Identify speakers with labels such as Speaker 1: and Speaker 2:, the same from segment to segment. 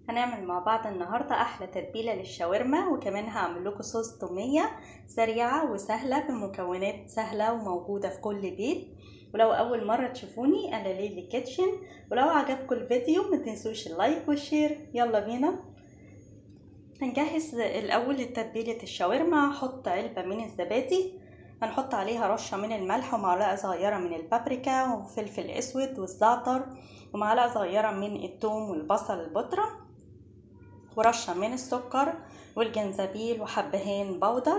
Speaker 1: هنعمل مع بعض النهاردة أحلى تتبيلة للشاورما وكمان هعمل لكم صوص تومية سريعة وسهلة بمكونات سهلة وموجودة في كل بيت ولو أول مرة تشوفوني أنا ليلي كيتشن ولو عجبكم الفيديو ما تنسوش اللايك والشير يلا بينا هنجهز الأول لتتبيلة الشاورما هحط علبة من الزبادي هنحط عليها رشة من الملح ومعلقة صغيرة من البابريكا وفلفل أسود والزعتر ومعلقة صغيرة من الثوم والبصل البودرة ورشة من السكر والجنزبيل وحبهان بودر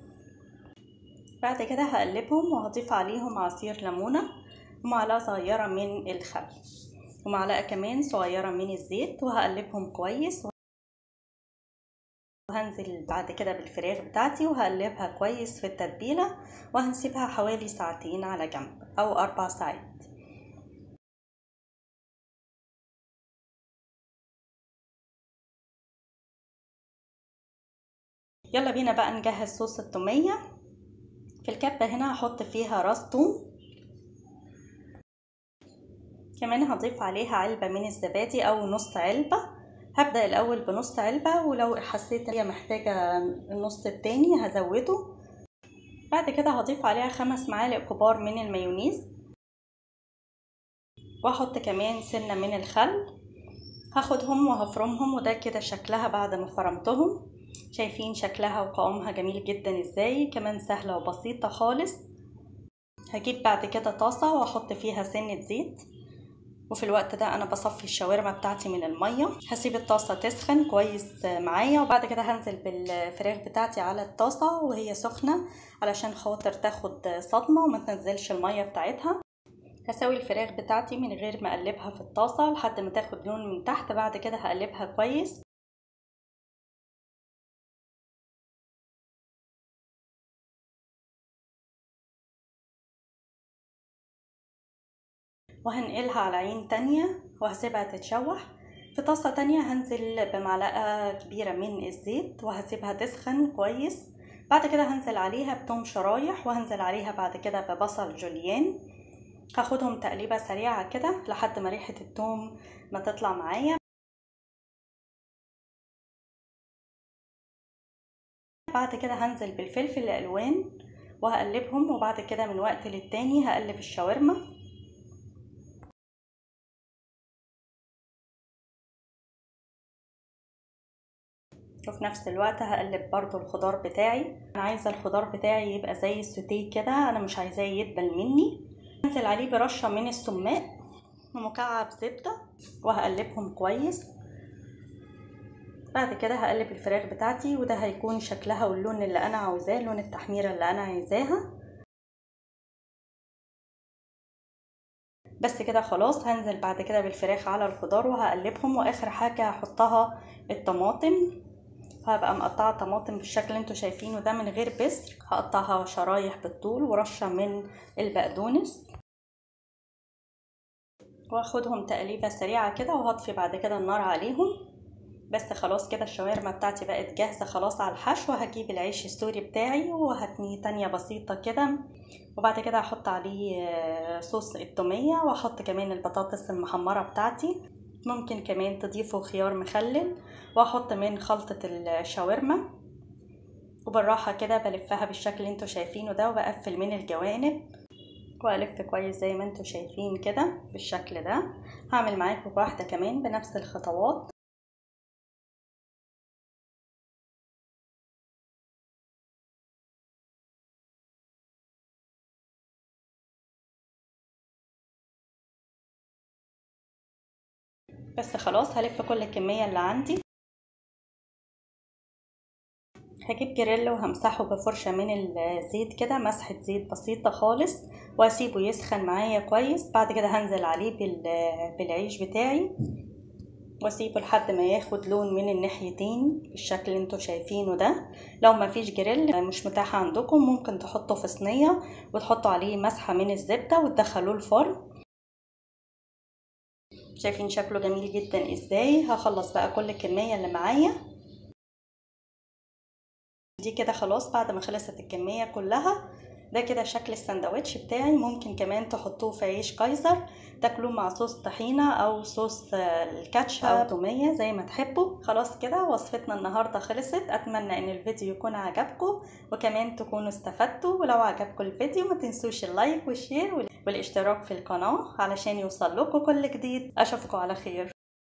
Speaker 1: بعد كده هقلبهم وهضيف عليهم عصير ليمونة ومعلقة صغيرة من الخل ومعلقة كمان صغيرة من الزيت وهقلبهم كويس وهنزل بعد كده بالفراخ بتاعتي وهقلبها كويس في التتبيلة وهنسيبها حوالي ساعتين على جنب أو أربع ساعات يلا بينا بقى نجهز صوص التومية في الكبة هنا هحط فيها راس توم كمان هضيف عليها علبة من الزبادي أو نص علبة هبدأ الأول بنص علبة ولو حسيت هي محتاجة النص التاني هزوده بعد كده هضيف عليها خمس معالق كبار من المايونيز واحط كمان سنة من الخل هاخدهم وهفرمهم وده كده شكلها بعد ما فرمتهم شايفين شكلها وقوامها جميل جدا ازاي كمان سهلة وبسيطة خالص هجيب بعد كده طاسة واحط فيها سنة زيت وفي الوقت ده انا بصفي الشاورما بتاعتي من المية هسيب الطاسة تسخن كويس معايا وبعد كده هنزل بالفراخ بتاعتي على الطاسة وهي سخنة علشان خاطر تاخد صدمة وما تنزلش المية بتاعتها هسوي الفراخ بتاعتي من غير ما اقلبها في الطاسة لحد ما تاخد لون من تحت بعد كده هقلبها كويس وهنقلها على عين تانية وهسيبها تتشوح في طاسة تانية هنزل بمعلقة كبيرة من الزيت وهسيبها تسخن كويس بعد كده هنزل عليها بتوم شرايح وهنزل عليها بعد كده ببصل جوليان هاخدهم تقليبة سريعة كده لحد ما ريحة التوم ما تطلع معايا بعد كده هنزل بالفلفل الألوان وهقلبهم وبعد كده من وقت للتاني هقلب الشاورما وفي نفس الوقت هقلب برضو الخضار بتاعي انا عايزه الخضار بتاعي يبقى زي السوتيه كده انا مش عايزاه يدبل مني هنزل عليه برشه من السماق ومكعب زبده وهقلبهم كويس بعد كده هقلب الفراخ بتاعتي وده هيكون شكلها واللون اللي انا عاوزاه لون التحميره اللي انا عايزاها بس كده خلاص هنزل بعد كده بالفراخ على الخضار وهقلبهم واخر حاجه هحطها الطماطم هبقى مقطعه طماطم بالشكل اللي انتوا شايفينه ده من غير بذر هقطعها شرايح بالطول ورشه من البقدونس واخدهم تقليبه سريعه كده وهطفي بعد كده النار عليهم بس خلاص كده الشاورما بتاعتي بقت جاهزه خلاص على الحشو هجيب العيش السوري بتاعي وهتنيه تانية بسيطه كده وبعد كده هحط عليه صوص التوميه واحط كمان البطاطس المحمره بتاعتي ممكن كمان تضيفوا خيار مخلل واحط من خلطة الشاورما وبالراحة كده بلفها بالشكل اللي انتوا شايفينه ده وبقفل من الجوانب والف كويس زي ما انتوا شايفين كده بالشكل ده هعمل معاكم واحدة كمان بنفس الخطوات بس خلاص هلف كل الكمية اللي عندي هجيب جريل وهمسحه بفرشة من الزيت كده مسحة زيت بسيطة خالص واسيبه يسخن معايا كويس بعد كده هنزل عليه بالعيش بتاعي واسيبه لحد ما ياخد لون من الناحيتين بالشكل اللي انتوا شايفينه ده لو ما فيش جريل مش متاح عندكم ممكن تحطوا في صينية وتحطوا عليه مسحة من الزبدة وتدخلوه الفرن شايفين شكله جميل جدا ازاي هخلص بقى كل الكمية اللي معايا دي كده خلاص بعد ما خلصت الكمية كلها ده كده شكل السندوتش بتاعي ممكن كمان تحطوه في عيش كايزر تاكلوه مع صوص طحينة او صوص الكاتشب او تومية زي ما تحبوا خلاص كده وصفتنا النهاردة خلصت اتمنى ان الفيديو يكون عجبكم وكمان تكونوا استفدتوا ولو عجبكم الفيديو ما تنسوش اللايك والشير والاشتراك في القناة علشان يوصل لكم كل جديد اشوفكم على خير